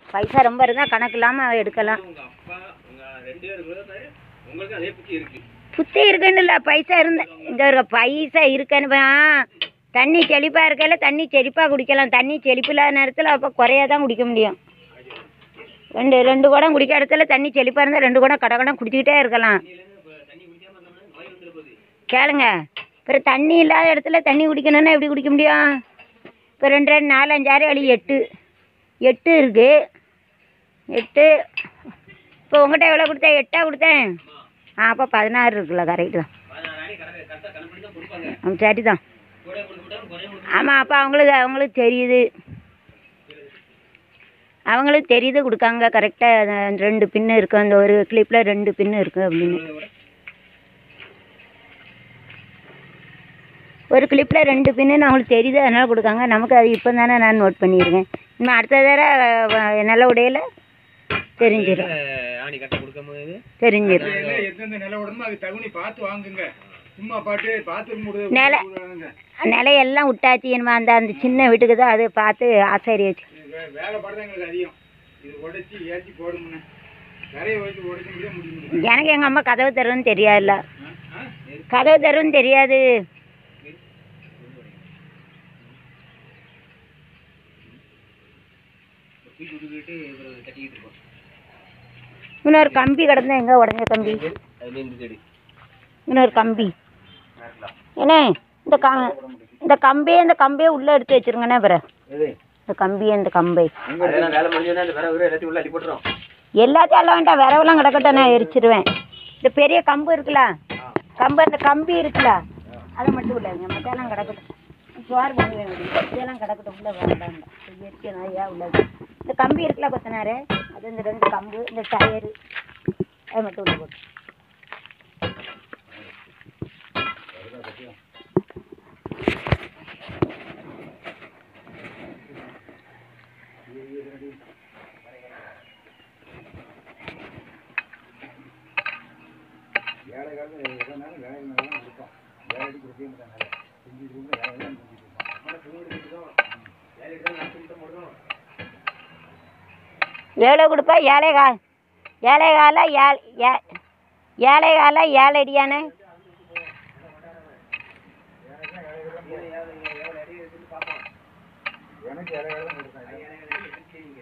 பைசா ரொம்ப இருந்தால் கணக்கு இல்லாமல் எடுக்கலாம் உங்க அப்பா உங்க ரெண்டு பேருக்கு பாரு உங்களுக்கு அதே புத்தி இருக்கு புத்தி இருக்குன்னு இல்லை பைசா இருந்த இந்த ஒரு பைசா இருக்குன்னு பா, தண்ணி செழிப்பாக இருக்கையில தண்ணி செழிப்பாக குடிக்கலாம் தண்ணி செழிப்பு இல்லாத நேரத்தில் அப்போ குறையா தான் குடிக்க முடியும் ரெண்டு ரெண்டு குடம் குடிக்கிற இடத்துல தண்ணி செழிப்பாக இருந்தால் ரெண்டு குடம் கடை கடம் குடிச்சிக்கிட்டே இருக்கலாம் தண்ணி குடிக்காம இருந்தோம்னா நோய் வந்துட போகுது கேளுங்க அப்புறம் தண்ணி இல்லாத இடத்துல தண்ணி குடிக்கணும்னா எப்படி குடிக்க முடியும் இப்போ ரெண்டு ரெண்டு நாலு அஞ்சாறு ஏழு எட்டு எட்டு இருக்குது எட்டு இப்போ உங்கள்கிட்ட எவ்வளோ கொடுத்தேன் எட்டா கொடுத்தேன் ஆ அப்போ பதினாறு இருக்குல்ல கரெக்டு தான் பதினாறு அடி கரெக்டாக கரெக்டாக கணக்கு தான் கொடுப்பாங்க ம் சரி தான் கூட கொடுத்து விட்டாலும் குறைய கொடுத்து ஆமாம் அப்போ அவங்களுக்கு அவங்களுக்கு தெரியுது அவங்களுக்கு தெரியுது கொடுக்காங்க கரெக்டாக ரெண்டு பின்னு இருக்குது அந்த ஒரு கிளிப்பில் ரெண்டு பின்னு இருக்குது அப்படின்னு ஒரு கிளிப்பில் ரெண்டு பின்னு அவங்களுக்கு தெரியுது அதனால் கொடுக்காங்க நமக்கு அது இப்போ தானே நான் நோட் பண்ணியிருக்கேன் இன்னும் அடுத்த தடவை நல்ல உடையில தெரிஞ்சிடும் ஆணி கட்ட கொடுக்கும் போது தெரிஞ்சிடும் எல்லாம் எந்தெந்த நில உடனே அது தகுனி பார்த்து வாங்குங்க சும்மா பாட்டு பார்த்து முடியாது நில நிலையெல்லாம் விட்டாச்சு என்னமா அந்த அந்த சின்ன வீட்டுக்கு தான் அது பார்த்து ஆசாரி வச்சு வேலை படுறது எங்களுக்கு அதிகம் இது உடைச்சி ஏற்றி போடுங்கண்ணே நிறைய வச்சு உடைச்சு முடிய முடியும் எனக்கு எங்கள் அம்மா கதவு தருன்னு தெரியாதுல்ல கதவு தருன்னு தெரியாது தூக்கி விட்டுக்கிட்டு இவர் கட்டிக்கிட்டு இருக்கோம் இன்னொரு கம்பி கிடந்தா எங்கே உடஞ்ச கம்பி அது இந்த செடி இன்னொரு கம்பி ஏண்ணே இந்த க இந்த கம்பியே இந்த கம்பியே உள்ளே எடுத்து வச்சிருங்கண்ணே பிறகு எது இந்த கம்பியை இந்த கம்பை அதெல்லாம் வேலை முடிஞ்சோன்னா அந்த வேற எல்லாத்தையும் உள்ள அடி போட்டுரும் எல்லாத்தையும் எல்லாம் வேண்டாம் விரவெல்லாம் கிடக்கட்டும் நான் எரிச்சிருவேன் இந்த பெரிய கம்பு இருக்குல்ல கம்பு அந்த கம்பி இருக்குல்ல அதை மட்டும் உள்ளாங்க மற்றெல்லாம் கிடக்கட்டும் சோறு பண்ணுவேன் இதெல்லாம் கிடக்கட்டும் உள்ள வேண்டாம் இயற்கை நிறையா உள்ளது இந்த கம்பி இருக்குல்ல கொத்தனாரு அது இந்த ரெண்டு கம்பு இந்த டயரு அதை மட்டும் உள்ள போட்டு எவ்வளோ கொடுப்பா ஏழை கா ஏழை கால ஏழ் ஏ ஏழை கால ஏழு அடியானே எனக்கு இலை இலை தான் கொடுத்தாங்க